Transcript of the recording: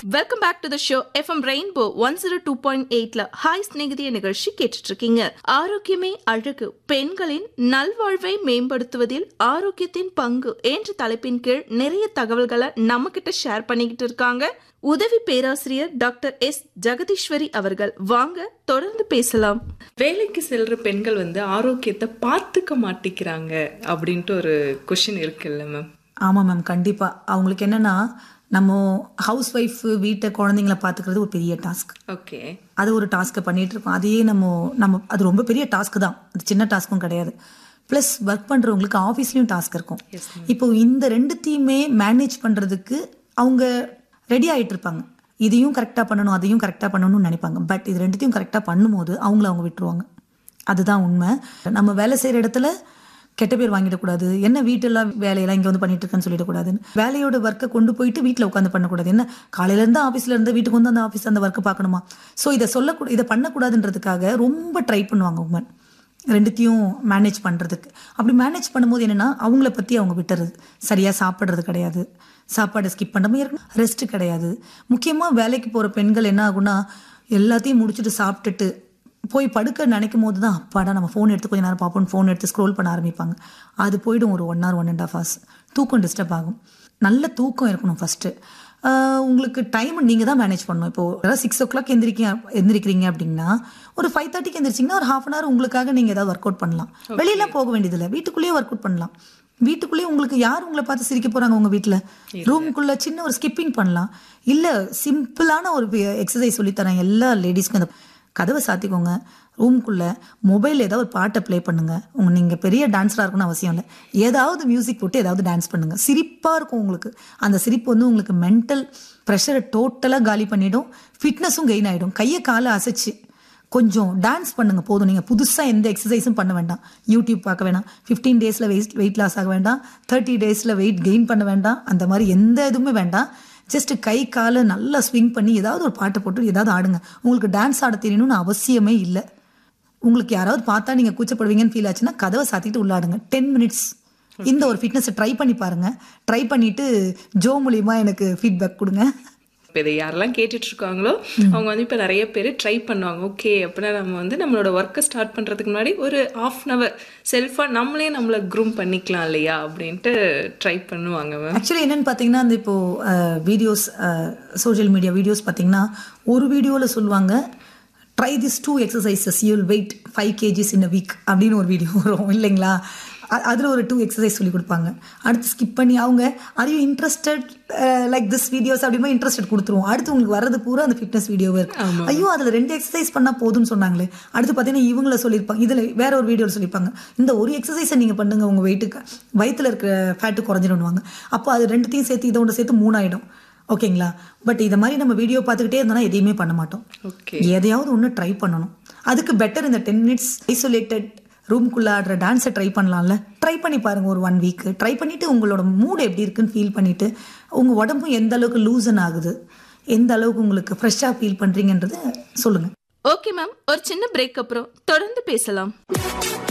welcome back to the show FM rainbow one zero two point எயிட்ல hi ஸ்நேகிதிய நிகழ்ச்சி கேட்டுட்டு இருக்கீங்க ஆரோக்கியமே அழகு பெண்களின் நல்வாழ்வை மேம்படுத்துவதில் ஆரோக்கியத்தின் பங்கு என்ற தலைப்பின் கீழ் நிறைய தகவல்களை நம்ம கிட்ட ஷேர் பண்ணிக்கிட்டு இருக்காங்க உதவி பேராசிரியர் டாக்டர் எஸ் ஜெகதீஸ்வரி அவர்கள் வாங்க தொடர்ந்து பேசலாம் வேலைக்கு செல்ற பெண்கள் வந்து ஆரோக்கியத்தை பார்த்துக்க மாட்டேங்கிறாங்க அப்படின்ட்டு ஒரு கொஷின் இருக்குல்ல மேம் ஆமாம் மேம் கண்டிப்பாக அவங்களுக்கு என்னென்னா நம்ம ஹவுஸ் ஒய்ஃப் வீட்டை குழந்தைங்கள பார்த்துக்கிறது ஒரு பெரிய டாஸ்க் ஓகே அது ஒரு டாஸ்க்கை பண்ணிட்டு இருக்கோம் அதையே நம்ம நம்ம அது ரொம்ப பெரிய டாஸ்க் தான் அது சின்ன டாஸ்க்கும் கிடையாது ப்ளஸ் ஒர்க் பண்ணுறவங்களுக்கு ஆஃபீஸ்லேயும் டாஸ்க் இருக்கும் இப்போ இந்த ரெண்டுத்தையுமே மேனேஜ் பண்ணுறதுக்கு அவங்க ரெடி ஆகிட்டு இருப்பாங்க இதையும் கரெக்டாக பண்ணணும் அதையும் கரெக்டாக பண்ணணும்னு நினைப்பாங்க பட் இது ரெண்டுத்தையும் கரெக்டாக பண்ணும்போது அவங்கள அவங்க விட்டுருவாங்க அதுதான் உண்மை நம்ம வேலை செய்கிற இடத்துல கெட்ட பேர் வாங்கிடக்கூடாது என்ன வீட்டெல்லாம் வேலையெல்லாம் இங்கே வந்து பண்ணிட்டு இருக்கேன்னு சொல்லிடக்கூடாதுன்னு வேலையோட ஒர்க்கை கொண்டு போயிட்டு வீட்டில் உட்காந்து பண்ணக்கூடாது என்ன காலையில இருந்து ஆஃபீஸ்ல இருந்து வீட்டுக்கு வந்து அந்த ஆஃபீஸ் அந்த ஒர்க்கை பார்க்கணுமா ஸோ இதை சொல்லக்கூட இதை பண்ணக்கூடாதுன்றதுக்காக ரொம்ப ட்ரை பண்ணுவாங்க உமன் ரெண்டுத்தையும் மேனேஜ் பண்ணுறதுக்கு அப்படி மேனேஜ் பண்ணும்போது என்னென்னா அவங்கள பற்றி அவங்க விட்டுறது சரியாக சாப்பிட்றது கிடையாது சாப்பாடை ஸ்கிப் பண்ணாமல் இருக்கும் ரெஸ்ட் கிடையாது முக்கியமாக வேலைக்கு போகிற பெண்கள் என்ன ஆகும்னா எல்லாத்தையும் முடிச்சுட்டு சாப்பிட்டுட்டு போய் படுக்க நினைக்கும் போது தான் அப்பாடா நம்ம ஃபோன் எடுத்து கொஞ்ச நேரம் பார்ப்போம் ஃபோன் எடுத்து ஸ்க்ரோல் பண்ண ஆரம்பிப்பாங்க அது போயிடும் ஒரு one hour one and half hours தூக்கம் டிஸ்டர்ப் ஆகும் நல்ல தூக்கம் இருக்கணும் ஃபஸ்ட்டு உங்களுக்கு டைம் நீங்கள் தான் மேனேஜ் பண்ணணும் இப்போ அதாவது சிக்ஸ் ஓ கிளாக் எந்திரிக்க எந்திரிக்கிறீங்க அப்படின்னா ஒரு ஃபைவ் தேர்ட்டிக்கு எந்திரிச்சிங்கன்னா ஒரு ஹாஃப் அன் ஹவர் உங்களுக்காக நீங்கள் ஏதாவது ஒர்க் அவுட் பண்ணலாம் வெளியெல்லாம் போக வேண்டியதில்லை வீட்டுக்குள்ளேயே ஒர்க் அவுட் பண்ணலாம் வீட்டுக்குள்ளேயே உங்களுக்கு யார் உங்களை பார்த்து சிரிக்க போறாங்க உங்க வீட்டில் ரூமுக்குள்ள சின்ன ஒரு ஸ்கிப்பிங் பண்ணலாம் இல்லை சிம்பிளான ஒரு எக்ஸசைஸ் சொல்லித்தரேன் எல்லா லேடிஸ்க்கும் அந்த கதவை சாத்திக்கோங்க ரூம்குள்ள மொபைல் ஏதாவது ஒரு பாட்டை ப்ளே பண்ணுங்க உங்க நீங்க பெரிய டான்ஸராக இருக்கணும்னு அவசியம் இல்லை ஏதாவது மியூசிக் போட்டு ஏதாவது டான்ஸ் பண்ணுங்க சிரிப்பா இருக்கும் உங்களுக்கு அந்த சிரிப்பு வந்து உங்களுக்கு மென்டல் ப்ரெஷரை டோட்டலாக காலி பண்ணிடும் ஃபிட்னஸும் கெயின் ஆகிடும் கையை காலை அசைச்சு கொஞ்சம் டான்ஸ் பண்ணுங்க போதும் நீங்கள் புதுசாக எந்த எக்ஸசைஸும் பண்ண வேண்டாம் யூடியூப் பார்க்க வேணாம் ஃபிஃப்டீன் டேஸில் வெயிட் வெயிட் லாஸ் ஆக வேண்டாம் தேர்ட்டி டேஸில் வெயிட் கெயின் பண்ண வேண்டாம் அந்த மாதிரி எந்த இதுவுமே வேண்டாம் ஜஸ்ட் கை காலை நல்லா ஸ்விங் பண்ணி ஏதாவது ஒரு பாட்டை போட்டு ஏதாவது ஆடுங்க உங்களுக்கு டான்ஸ் ஆட தெரியணும்னு அவசியமே இல்லை உங்களுக்கு யாராவது பார்த்தா நீங்கள் கூச்சப்படுவீங்கன்னு ஃபீல் ஆச்சுன்னா கதவை சாத்திட்டு உள்ளாடுங்க டென் மினிட்ஸ் இந்த ஒரு ஃபிட்னஸை ட்ரை பண்ணி பாருங்க ட்ரை பண்ணிட்டு ஜோ மூலியமா எனக்கு ஃபீட்பேக் கொடுங்க இப்போ இதை யாரெல்லாம் கேட்டுட்டு இருக்காங்களோ அவங்க வந்து இப்போ நிறைய பேர் ட்ரை பண்ணுவாங்க ஓகே அப்படின்னா நம்ம வந்து நம்மளோட ஒர்க்கை ஸ்டார்ட் பண்ணுறதுக்கு முன்னாடி ஒரு ஆஃப் அன் ஹவர் செல்ஃபாக நம்மளே நம்மளை க்ரூம் பண்ணிக்கலாம் இல்லையா அப்படின்ட்டு ட்ரை பண்ணுவாங்க மேம் ஆக்சுவலி என்னன்னு பார்த்தீங்கன்னா அந்த இப்போ வீடியோஸ் சோஷியல் மீடியா வீடியோஸ் பார்த்தீங்கன்னா ஒரு வீடியோவில் சொல்லுவாங்க try this two exercises you'll weight five kgs in a week அப்படின்னு ஒரு வீடியோ வரும் இல்லைங்களா அதில் ஒரு டூ எக்ஸசைஸ் சொல்லி கொடுப்பாங்க அடுத்து ஸ்கிப் பண்ணி அவங்க அதையும் இன்ட்ரெஸ்டட் லைக் திஸ் வீடியோஸ் அப்படிமா இன்ட்ரெஸ்டட் கொடுத்துருவோம் அடுத்து உங்களுக்கு வர்றது பூரா அந்த ஃபிட்னஸ் வீடியோவே இருக்கும் ஐயோ அதில் ரெண்டு எக்ஸசைஸ் பண்ணால் போதும்னு சொன்னாங்களே அடுத்து பார்த்தீங்கன்னா இவங்கள சொல்லியிருப்பாங்க இதில் வேற ஒரு வீடியோவில் சொல்லியிருப்பாங்க இந்த ஒரு எக்ஸசைஸை நீங்கள் பண்ணுங்க உங்கள் வெயிட்டுக்கு வயிற்றில் இருக்கிற ஃபேட்டு குறைஞ்சிடுவாங்க அப்போ அது ரெண்டுத்தையும் சேர்த்து இதை ஒன்று சேர்த்து மூணாயிடும் ஓகேங்களா பட் இதை மாதிரி நம்ம வீடியோ பார்த்துக்கிட்டே இருந்தோம்னா எதையுமே பண்ண மாட்டோம் ஓகே எதையாவது ஒன்று ட்ரை பண்ணணும் அதுக்கு பெட்டர் இந்த டென் மினிட்ஸ் ஐசோலேட்டட் ரூம்குள்ளே ஆடுற டான்ஸை ட்ரை பண்ணலாம்ல ட்ரை பண்ணி பாருங்க ஒரு ஒன் வீக் ட்ரை பண்ணிட்டு உங்களோட மூட் எப்படி இருக்குன்னு ஃபீல் பண்ணிட்டு உங்க உடம்பும் எந்த அளவுக்கு லூசன் ஆகுது எந்த அளவுக்கு உங்களுக்கு ஃப்ரெஷ்ஷாக ஃபீல் பண்றீங்கன்றத சொல்லுங்க ஓகே மேம் ஒரு சின்ன பிரேக் அப்புறம் தொடர்ந்து பேசலாம்